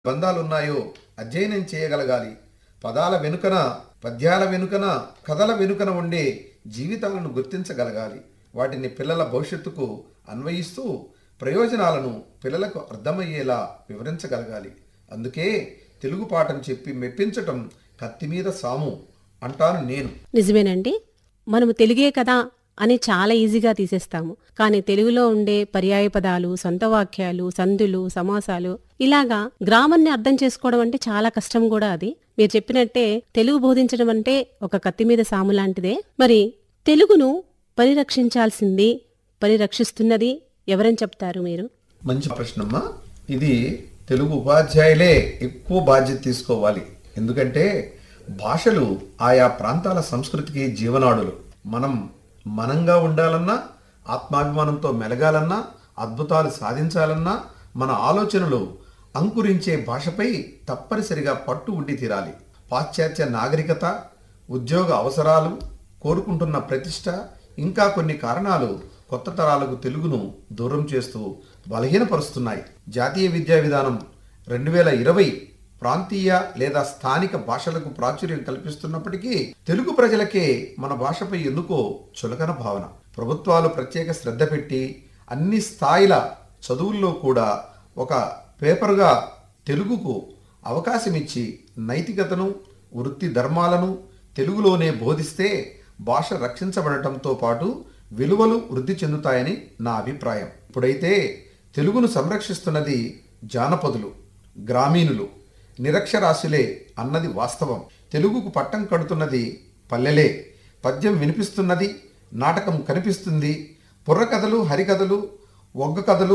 బంధాలున్నాయో అధ్యయనం చేయగలగాలి పదాల వెనుకన పద్యాల వెనుకన కథల వెనుకన ఉండే జీవితాలను గుర్తించగలగాలి వాటిని పిల్లల భవిష్యత్తుకు అన్వయిస్తూ ప్రయోజనాలను పిల్లలకు అర్థమయ్యేలా వివరించగలగాలి అందుకే తెలుగు పాఠం చెప్పి మెప్పించటం కత్తి మీద సాము అంటాను నేను నిజమేనండి మనము తెలుగే కదా అని చాలా ఈజీగా తీసేస్తాము కానీ తెలుగులో ఉండే పర్యాయ పదాలు సొంత వాక్యాలు సందులు సమాసాలు ఇలాగా గ్రామాన్ని అర్థం చేసుకోవడం అంటే చాలా కష్టం కూడా అది మీరు చెప్పినట్టే తెలుగు బోధించడం అంటే ఒక కత్తి మీద సాము లాంటిదే మరి తెలుగును పరిరక్షించాల్సింది పరిరక్షిస్తున్నది ఎవరని చెప్తారు మీరు మంచి ప్రశ్నమ్మా ఇది తెలుగు ఉపాధ్యాయులే ఎక్కువ బాధ్యత తీసుకోవాలి ఎందుకంటే భాషలు ఆయా ప్రాంతాల సంస్కృతికి జీవనాడులు మనం మనంగా ఉండాలన్నా ఆత్మాభిమానంతో మెలగాలన్నా అద్భుతాలు సాధించాలన్నా మన ఆలోచనలు అంకురించే భాషపై తప్పనిసరిగా పట్టు ఉండి తీరాలి పాశ్చాత్య నాగరికత ఉద్యోగ అవసరాలు కోరుకుంటున్న ప్రతిష్ట ఇంకా కొన్ని కారణాలు కొత్త తరాలకు తెలుగును దూరం చేస్తూ బలహీనపరుస్తున్నాయి జాతీయ విద్యా విధానం రెండు వేల ఇరవై ప్రాంతీయ లేదా స్థానిక భాషలకు ప్రాచుర్యం కల్పిస్తున్నప్పటికీ తెలుగు ప్రజలకే మన భాషపై ఎందుకో చులకన భావన ప్రభుత్వాలు ప్రత్యేక శ్రద్ధ పెట్టి అన్ని స్థాయిల చదువుల్లో కూడా ఒక పేపర్గా తెలుగుకు అవకాశం ఇచ్చి నైతికతను వృత్తి ధర్మాలను తెలుగులోనే బోధిస్తే భాష రక్షించబడటంతో పాటు విలువలు వృద్ధి చెందుతాయని నా అభిప్రాయం ఇప్పుడైతే తెలుగును సంరక్షిస్తున్నది జానపదులు గ్రామీణులు నిరక్షరాస్యులే అన్నది వాస్తవం తెలుగుకు పట్టం కడుతున్నది పల్లెలే పద్యం వినిపిస్తున్నది నాటకం కనిపిస్తుంది పుర్రకథలు హరికథలు ఒగ్గ కథలు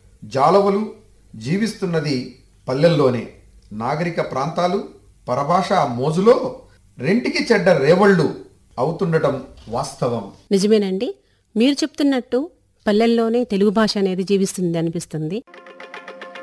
జాలవలు జీవిస్తున్నది పల్లెల్లోనే నాగరిక ప్రాంతాలు పరభాష మోజులో రెంటికి చెడ్డ రేవళ్ళు అవుతుండటం వాస్తవం నిజమేనండి మీరు చెప్తున్నట్టు పల్లెల్లోనే తెలుగు భాష అనేది జీవిస్తుంది అనిపిస్తుంది